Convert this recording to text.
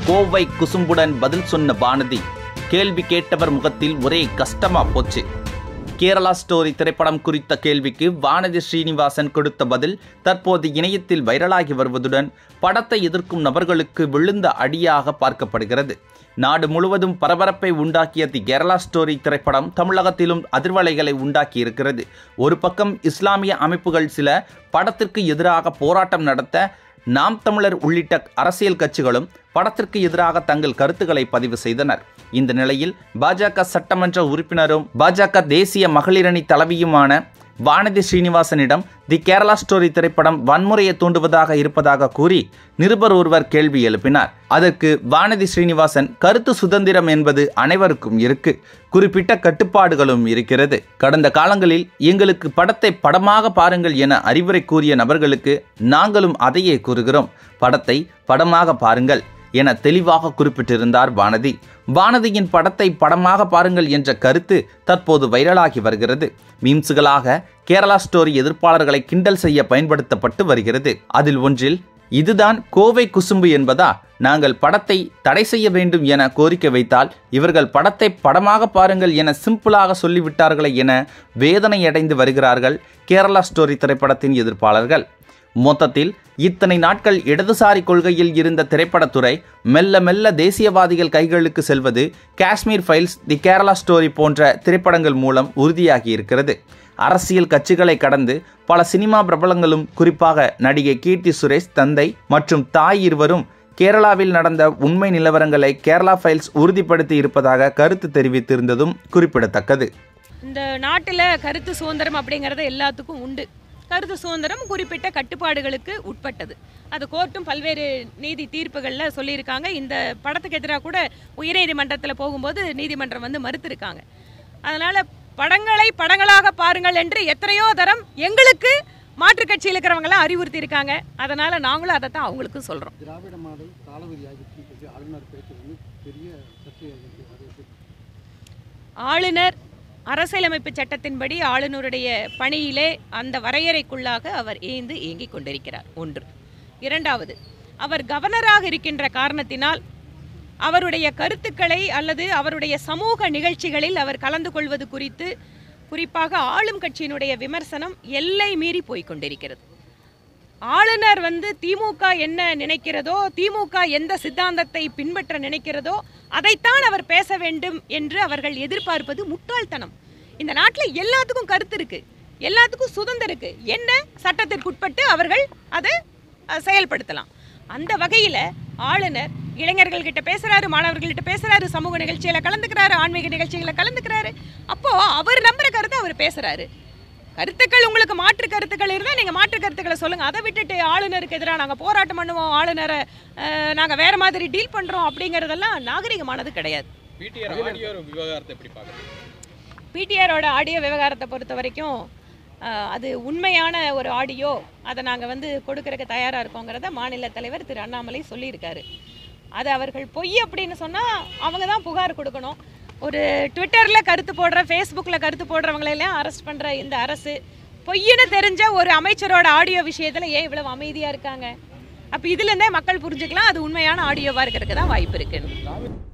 கோவை குசும்புடன் பதில் சொன்ன வானதி கேள்வி கேட்டவர் முகத்தில் ஒரே கஷ்டமா போச்சு கேரளா ஸ்டோரி திரைப்படம் குறித்த கேள்விக்கு வானதி ஸ்ரீனிவாசன் கொடுத்த பதில் தற்போது இணையத்தில் வைரலாகி வருவதுடன் படத்தை எதிர்க்கும் நபர்களுக்கு விழுந்த அடியாக பார்க்கப்படுகிறது நாடு முழுவதும் பரபரப்பை உண்டாக்கிய தி கேரளா ஸ்டோரி திரைப்படம் தமிழகத்திலும் அதிர்வலைகளை உண்டாக்கி இருக்கிறது ஒரு பக்கம் இஸ்லாமிய அமைப்புகள் சில படத்திற்கு எதிராக போராட்டம் நடத்த நாம் தமிழர் உள்ளிட்ட அரசியல் கட்சிகளும் படத்திற்கு எதிராக தங்கள் கருத்துக்களை பதிவு செய்தனர் இந்த நிலையில் பாஜக சட்டமன்ற உறுப்பினரும் பாஜக தேசிய மகளிரணி தலைவியுமான வானதி ஸ்ரீனிவாசனிடம் தி கேரளா ஸ்டோரி திரைப்படம் வன்முறையை தூண்டுவதாக இருப்பதாக கூறி நிருபர் ஒருவர் கேள்வி எழுப்பினார் அதற்கு வானதி ஸ்ரீனிவாசன் கருத்து சுதந்திரம் என்பது அனைவருக்கும் இருக்கு குறிப்பிட்ட கட்டுப்பாடுகளும் இருக்கிறது கடந்த காலங்களில் எங்களுக்கு படத்தை படமாக பாருங்கள் என அறிவுரை கூறிய நபர்களுக்கு நாங்களும் அதையே கூறுகிறோம் படத்தை படமாக பாருங்கள் என தெளிவாக குறிப்பிட்டிருந்தார் வானதி வானதியின் படத்தை படமாக பாருங்கள் என்ற கருத்து தற்போது வைரலாகி வருகிறது மீம்ஸுகளாக கேரளா ஸ்டோரி எதிர்ப்பாளர்களை கிண்டல் செய்ய பயன்படுத்தப்பட்டு வருகிறது அதில் ஒன்றில் இதுதான் கோவை குசும்பு என்பதா நாங்கள் படத்தை தடை செய்ய வேண்டும் என கோரிக்கை வைத்தால் இவர்கள் படத்தை படமாக பாருங்கள் என சிம்பிளாக சொல்லிவிட்டார்களே என வேதனையடைந்து வருகிறார்கள் கேரளா ஸ்டோரி திரைப்படத்தின் எதிர்ப்பாளர்கள் மொத்தத்தில் இத்தனை நாட்கள் இடதுசாரி கொள்கையில் இருந்த திரைப்படத்துறை மெல்ல மெல்ல தேசியவாதிகள் கைகளுக்கு செல்வது Kashmir Files The Kerala Story போன்ற திரைப்படங்கள் மூலம் உறுதியாகி இருக்கிறது அரசியல் கட்சிகளை கடந்து பல சினிமா பிரபலங்களும் குறிப்பாக நடிகை கீர்த்தி சுரேஷ் தந்தை மற்றும் தாய் இருவரும் கேரளாவில் நடந்த உண்மை நிலவரங்களை கேரளா ஃபைல்ஸ் உறுதிப்படுத்தி இருப்பதாக கருத்து தெரிவித்திருந்ததும் குறிப்பிடத்தக்கது இந்த நாட்டில் கருத்து சுதந்திரம் அப்படிங்கிறது எல்லாத்துக்கும் உண்டு கருத்து சுதந்திரம் குறிப்பிட்ட கட்டுப்பாடுகளுக்கு உட்பட்டது அது கோர்ட்டும் பல்வேறு நீதி தீர்ப்புகளில் சொல்லியிருக்காங்க இந்த படத்துக்கு எதிராக கூட உயர்நீதிமன்றத்தில் போகும்போது நீதிமன்றம் வந்து மறுத்திருக்காங்க அதனால் படங்களை படங்களாக பாருங்கள் என்று எத்தனையோ தரம் எங்களுக்கு மாற்றுக் கட்சியில் இருக்கிறவங்களாம் அறிவுறுத்தி இருக்காங்க அதனால் நாங்களும் அதை தான் அவங்களுக்கும் சொல்கிறோம் திராவிட மாடல் காலவரி ஆகிடுச்சுன்னு சொல்லி ஆளுநர் பேச்சு வந்து பெரிய சர்ச்சையாகிருக்கு அது எப்படி ஆளுநர் அரசியலமைப்பு சட்டத்தின்படி ஆளுநருடைய பணியிலே அந்த வரையறைக்குள்ளாக அவர் ஏந்து இயங்கிக் கொண்டிருக்கிறார் ஒன்று இரண்டாவது அவர் கவர்னராக இருக்கின்ற காரணத்தினால் அவருடைய கருத்துக்களை அல்லது அவருடைய சமூக நிகழ்ச்சிகளில் அவர் கலந்து கொள்வது குறித்து குறிப்பாக ஆளும் கட்சியினுடைய விமர்சனம் எல்லை மீறி போய்க் கொண்டிருக்கிறது ஆளுநர் வந்து திமுக என்ன நினைக்கிறதோ திமுக எந்த சித்தாந்தத்தை பின்பற்ற நினைக்கிறதோ அதைத்தான் அவர் பேச வேண்டும் என்று அவர்கள் எதிர்பார்ப்பது முட்டாள்தனம் இந்த நாட்டில் எல்லாத்துக்கும் கருத்து இருக்கு எல்லாத்துக்கும் சுதந்திரம் இருக்கு என்ன சட்டத்திற்குட்பட்டு அவர்கள் அதை அஹ், செயல்படுத்தலாம் அந்த வகையில் ஆளுநர் இளைஞர்கள் கிட்ட பேசுறாரு மாணவர்கள்கிட்ட பேசுறாரு சமூக நிகழ்ச்சியில கலந்துக்கிறாரு ஆன்மீக நிகழ்ச்சிகளை கலந்துக்கிறாரு அப்போ அவர் நம்புற கருத்தை அவர் பேசுறாரு கருத்துக்கள் உங்களுக்கு மாற்று கருத்துக்கள் இருந்தால் நீங்கள் மாற்று கருத்துக்களை சொல்லுங்கள் அதை விட்டுட்டு ஆளுநருக்கு எதிராக நாங்கள் போராட்டம் பண்ணுவோம் ஆளுநரை நாங்கள் வேறு மாதிரி டீல் பண்ணுறோம் அப்படிங்கிறதெல்லாம் நாகரிகமானது கிடையாது பிடிஆர் ஆடியோ விவகாரத்தை எப்படி பார்க்குறீங்க பிடிஆரோட ஆடியோ விவகாரத்தை பொறுத்த வரைக்கும் அஹ், அது உண்மையான ஒரு ஆடியோ அதை நாங்கள் வந்து கொடுக்கறதுக்கு தயாராக இருக்கோங்கிறத மாநில தலைவர் திரு அண்ணாமலை சொல்லியிருக்காரு அது அவர்கள் பொய் அப்படின்னு சொன்னால் அவங்க தான் புகார் கொடுக்கணும் ஒரு ட்விட்டரில் கருத்து போடுற ஃபேஸ்புக்கில் கருத்து போடுறவங்களெல்லாம் அரெஸ்ட் பண்ணுற இந்த அரசு பொய்ன்னு தெரிஞ்ச ஒரு அமைச்சரோட ஆடியோ விஷயத்தில் ஏன் இவ்வளவு அமைதியாக இருக்காங்க அப்போ இதுலேருந்தே மக்கள் புரிஞ்சுக்கலாம் அது உண்மையான ஆடியோவாக இருக்கிறதுக்கு தான் வாய்ப்பு இருக்குன்னு